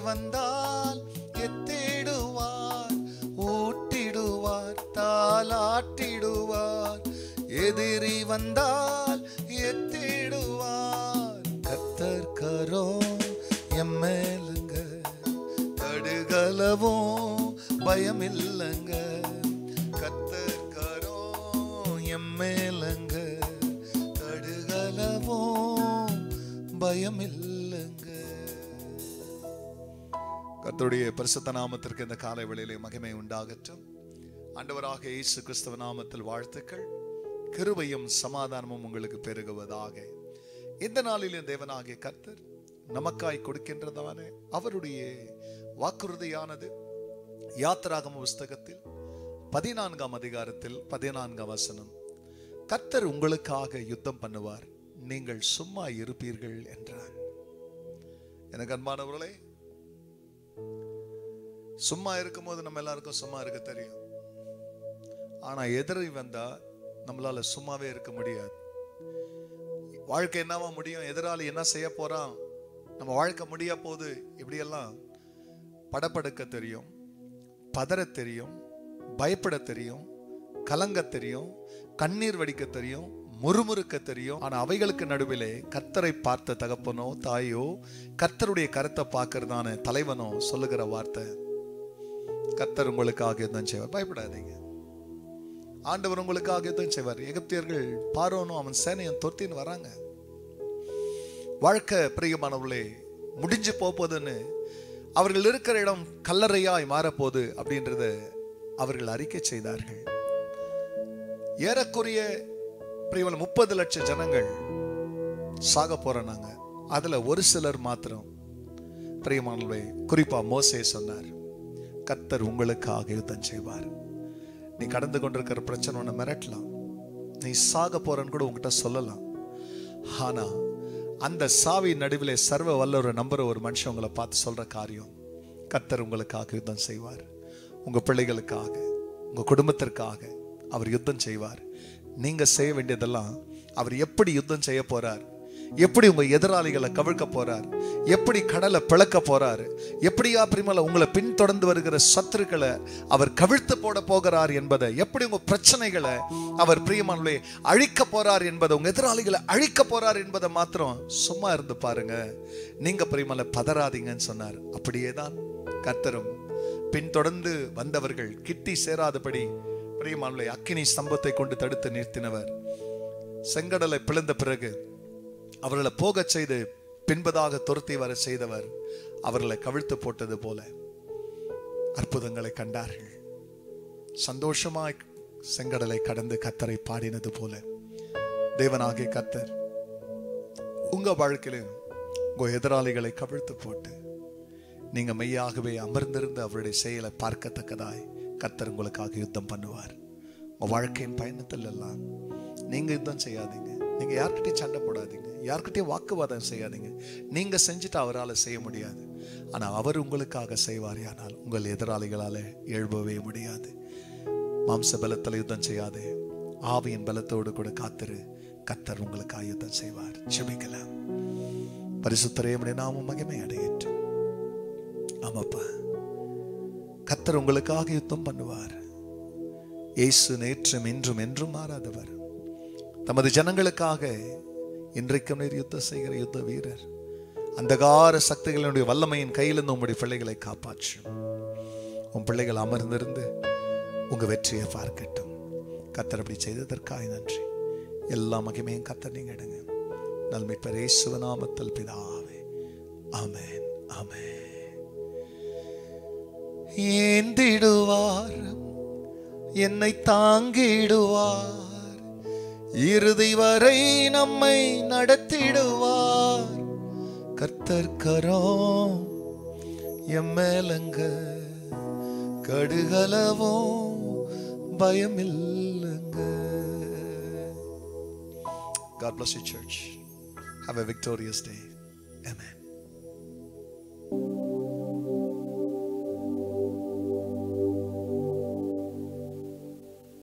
வந்தால் எத்திடுவார் ஊட்டிடுவார் தாலாட்டிடுவார் எதிரி வந்தால் எத்திடுவார் கத்தர் கரோ எம்மேலுங்க கடுகளவும் பயமில்லைங்க கத்தர் கரோ எம்மேலுங்க கடுகளவும் பயமில்லைங்க கர்த்தருடைய பரிசுத்த நாமத்திற்கு இந்த காலை வேளையிலே மகிமை உண்டாகட்டும் ஆண்டவராக இயேசு கிறிஸ்தவ நாமத்தில் வாழ்த்துக்கள் கிருபையும் சமாதானமும் உங்களுக்கு பெருகுவதாக இந்த நாளிலும் தேவனாகிய கர்த்தர் நமக்காய் கொடுக்கின்றதான அவருடைய வாக்குறுதியானது யாத்திராகம புஸ்தகத்தில் பதினான்காம் அதிகாரத்தில் பதினான்காம் வசனம் கர்த்தர் உங்களுக்காக யுத்தம் பண்ணுவார் நீங்கள் சும்மா இருப்பீர்கள் என்றார் எனக்கு அன்பானவர்களே சும்மா இருக்கும்போது நம்ம எல்லாருக்கும் சும்மா இருக்க தெரியும் ஆனா எதிரி வந்தா நம்மளால சும்மாவே இருக்க முடியாது வாழ்க்கை என்னவா முடியும் எதிராளி என்ன செய்ய போறான் நம்ம வாழ்க்கை முடிய போது இப்படியெல்லாம் படபடுக்க தெரியும் பதற தெரியும் பயப்பட தெரியும் கலங்க தெரியும் கண்ணீர் வடிக்க தெரியும் முறுமுறுக்க தெரியும் ஆனா அவைகளுக்கு நடுவிலே கர்த்தரை பார்த்த தகப்பனோ தாயோ கர்த்தருடைய கருத்தை பார்க்கறதான தலைவனோ சொல்லுகிற வார்த்தை கர்த்தர் உங்களுக்காக யுத்தம் செய்வார் பயப்படாதீங்க ஆண்டவர் உங்களுக்காக யுத்தம் செய்வார் எகிப்தியர்கள் பாரோனும் அவன் சேனையும் தொத்தின்னு வராங்க வாழ்க்கை பிரியமானவர்களே முடிஞ்சு போகுதுன்னு அவர்கள் இருக்கிற இடம் கல்லறையாய் மாறப்போகுது அப்படின்றத அவர்கள் அறிக்கை செய்தார்கள் ஏறக்குறைய பிரியமான முப்பது லட்சம் ஜனங்கள் சாக போறாங்க அதுல ஒரு சிலர் மாத்திரம் பிரியமானவர்களே குறிப்பா மோசே சொன்னார் கர்த்தர் உங்களுக்காக யுத்தம் செய்வார் நீ கடந்து கொண்டிருக்கிற பிரச்சனை ஒன்று மிரட்டலாம் நீ சாக போறன்னு கூட உங்ககிட்ட சொல்லலாம் ஆனா அந்த சாவி நடுவிலே சர்வ வல்லவரை நம்புற ஒரு மனுஷன் உங்களை பார்த்து சொல்ற காரியம் கர்த்தர் உங்களுக்காக யுத்தம் செய்வார் உங்க பிள்ளைகளுக்காக உங்க குடும்பத்திற்காக அவர் யுத்தம் செய்வார் நீங்க செய்ய வேண்டியதெல்லாம் அவர் எப்படி யுத்தம் செய்ய போறார் எப்படி உங்க எதிராளிகளை கவிழ்க்க போறார் எப்படி கடலை பிளக்க போறார் எப்படியா பிரிமல உங்களை பின்தொடர்ந்து வருகிற சத்துருக்களை அவர் கவிழ்த்து போட போகிறார் என்பதை எப்படி உங்க பிரச்சனைகளை அவர் பிரியமானே அழிக்க போறார் என்பதை உங்க எதிராளிகளை அழிக்க போறார் என்பதை மாத்திரம் சும்மா இருந்து பாருங்க நீங்க பிரியமல பதறாதீங்கன்னு சொன்னார் அப்படியே தான் கர்த்தரும் பின்தொடர்ந்து வந்தவர்கள் கிட்டி சேராதபடி பிரியமானே அக்கினி ஸ்தம்பத்தை கொண்டு தடுத்து நிறுத்தினவர் செங்கடலை பிளந்த பிறகு அவர்களை போகச் செய்து பின்பதாக துரத்தி வர செய்தவர் அவர்களை கவிழ்த்து போட்டது போல அற்புதங்களை கண்டார்கள் சந்தோஷமாய் செங்கடலை கடந்து கத்தரை பாடினது போல தேவனாகிய கத்தர் உங்க வாழ்க்கையிலும் உங்க எதிராளிகளை கவிழ்த்து போட்டு நீங்க மெய்யாகவே அமர்ந்திருந்து அவருடைய செயலை பார்க்கத்தக்கதாய் கத்தர் உங்களுக்காக யுத்தம் பண்ணுவார் உங்க வாழ்க்கையின் பயணத்தில் எல்லாம் நீங்க யுத்தம் செய்யாதீங்க நீங்க யார்கிட்டயும் சண்டை போடாதீங்க யார்கிட்டயும் வாக்குவாதம் செய்யாதீங்க நீங்க செஞ்சுட்டு அவரால் செய்ய முடியாது ஆனா அவர் உங்களுக்காக செய்வாரே ஆனால் உங்கள் எதிராளிகளால எழுப்பவே முடியாது மாம்ச பலத்தில் யுத்தம் செய்யாதே ஆவியின் பலத்தோடு கூட காத்திரு கத்தர் உங்களுக்காக யுத்தம் செய்வார் ஜெபிக்கலாம் பரிசுத்தரையும் நாமும் மகிமை அடையட்டும் ஆமாப்பா கத்தர் உங்களுக்காக யுத்தம் பண்ணுவார் இயேசு நேற்றும் இன்றும் என்றும் மாறாதவர் தமது ஜனங்களுக்காக இன்றைக்கும் நீர் யுத்தம் செய்கிற யுத்த வீரர் அந்தகார சக்திகளினுடைய வல்லமையின் கையிலிருந்து உங்களுடைய பிள்ளைகளை காப்பாற்றும் உன் பிள்ளைகள் அமர்ந்திருந்து உங்க வெற்றியை பார்க்கட்டும் கத்தர் அப்படி செய்ததற்காக நன்றி எல்லா மகிமையும் கத்தர் நீங்க எடுங்க நல்மிப்பர் இயேசுவ நாமத்தில் பிதாவே ஆமென் ஆமென் ஏந்திடுவார் என்னை தாங்கிடுவார் இறுதி வரை நம்மை நடத்திடுவார் கர்த்தர் கரம் எம்மேலங்க கடுகளவும் பயமில்லைங்க God bless you church. Have a victorious day. Amen.